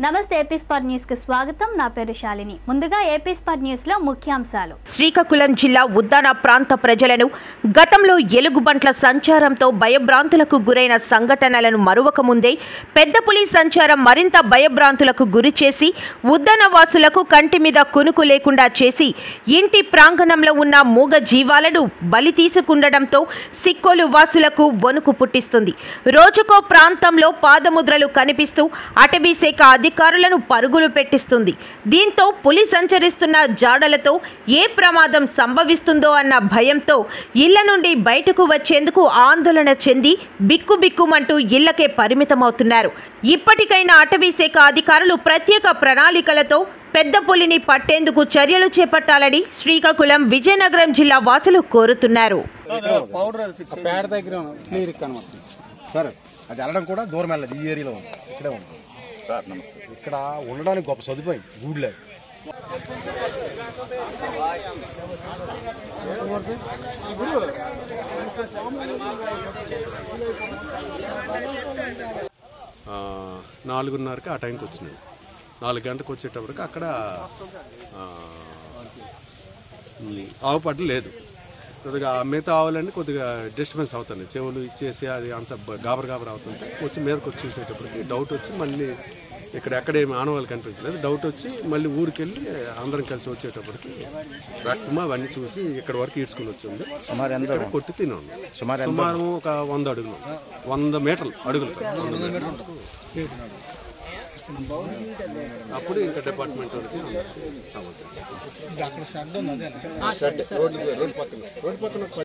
నమస్తే AP spot news కి స్వాగతం నా పేరు శాలిని ముందుగా ఏపీ స్పాట్ న్యూస్ లో ముఖ్యాంశాలు శ్రీకాకుళం జిల్లా ఉద్దాన ప్రాంత ప్రజలను గతంలో ఎలుగుబంట్ల సంచారంతో భయభ్రాంతులకు గురైన సంఘటనలను మరువక ముందే పెద్ద పులి సంచారం మరింత భయభ్రాంతులకు గురి చేసి ఉద్దాన వాసులకు కంటి మీద కునుకు లేకుండా చేసి ఇంటి ప్రాంగణంలో ఉన్న మూగ జీవాలను బలి తీసుకుండడంతో సిక్కోలు వాసులకు వణుకు పుట్టిస్తుంది రోజుకో ప్రాంతంలో పాదముద్రలు కనిపిస్తూ అటవీ శాఖ అధికారులను పరుగులు పెట్టిస్తుంది దీంతో పులి సంచరిస్తున్న జాడలతో ఏ ప్రమాదం సంభవిస్తుందో అన్న భయంతో ఇళ్ల నుండి బయటకు వచ్చేందుకు ఆందోళన చెంది బిక్కుబిక్కుమంటూ ఇళ్లకే పరిమితమవుతున్నారు ఇప్పటికైనా అటవీ శాఖ అధికారులు ప్రత్యేక ప్రణాళికలతో పెద్ద పులిని పట్టేందుకు చర్యలు చేపట్టాలని శ్రీకాకుళం విజయనగరం జిల్లా వాసులు కోరుతున్నారు పౌడర్ అది ఆ పేడ దగ్గర క్లియర్ కనబడుతుంది సార్ అది వెళ్ళడం కూడా దూరం వెళ్ళదు ఈ ఏరియాలో ఉంది ఇక్కడే ఉంది సార్ నమస్తే ఇక్కడ ఉండడానికి గొప్ప సదుపాయం గూడ్లే ఆ, నాలుగున్నరకి ఆ టైంకి వచ్చినాయి నాలుగు గంటలకు వచ్చేటప్పటికి అక్కడ ఆ, ఈ ఆవు పట్ల లేదు కొద్దిగా ఆ మిగతా ఆవులన్నీ కొద్దిగా డిస్టర్బెన్స్ అవుతుంది చెవులు ఇచ్చేసి అది అంత బ- గాబర గాబర అవుతుంటే వచ్చి మీదకి వచ్చి చూసేటప్పటికి డౌట్ వచ్చి మళ్ళీ ఇక్కడ ఎక్కడేమి ఆనవాళ్ళు కనిపించలేదు డౌట్ వచ్చి మళ్ళీ ఊరికి వెళ్ళి అందరం కలిసి వచ్చేటప్పటికి రక్తము అవన్నీ చూసి ఇక్కడ వరకు ఈడ్చుకుని వచ్చింది ఇక్కడ కొట్టి తిన్నాం సుమారు ఒక వంద అడుగులు వంద మీటర్లు అడుగులు వంద మీటర్లు. అప్పుడు ఇంకా డిపార్ట్మెంట్ వాళ్ళకి అందరికీ సమాచారం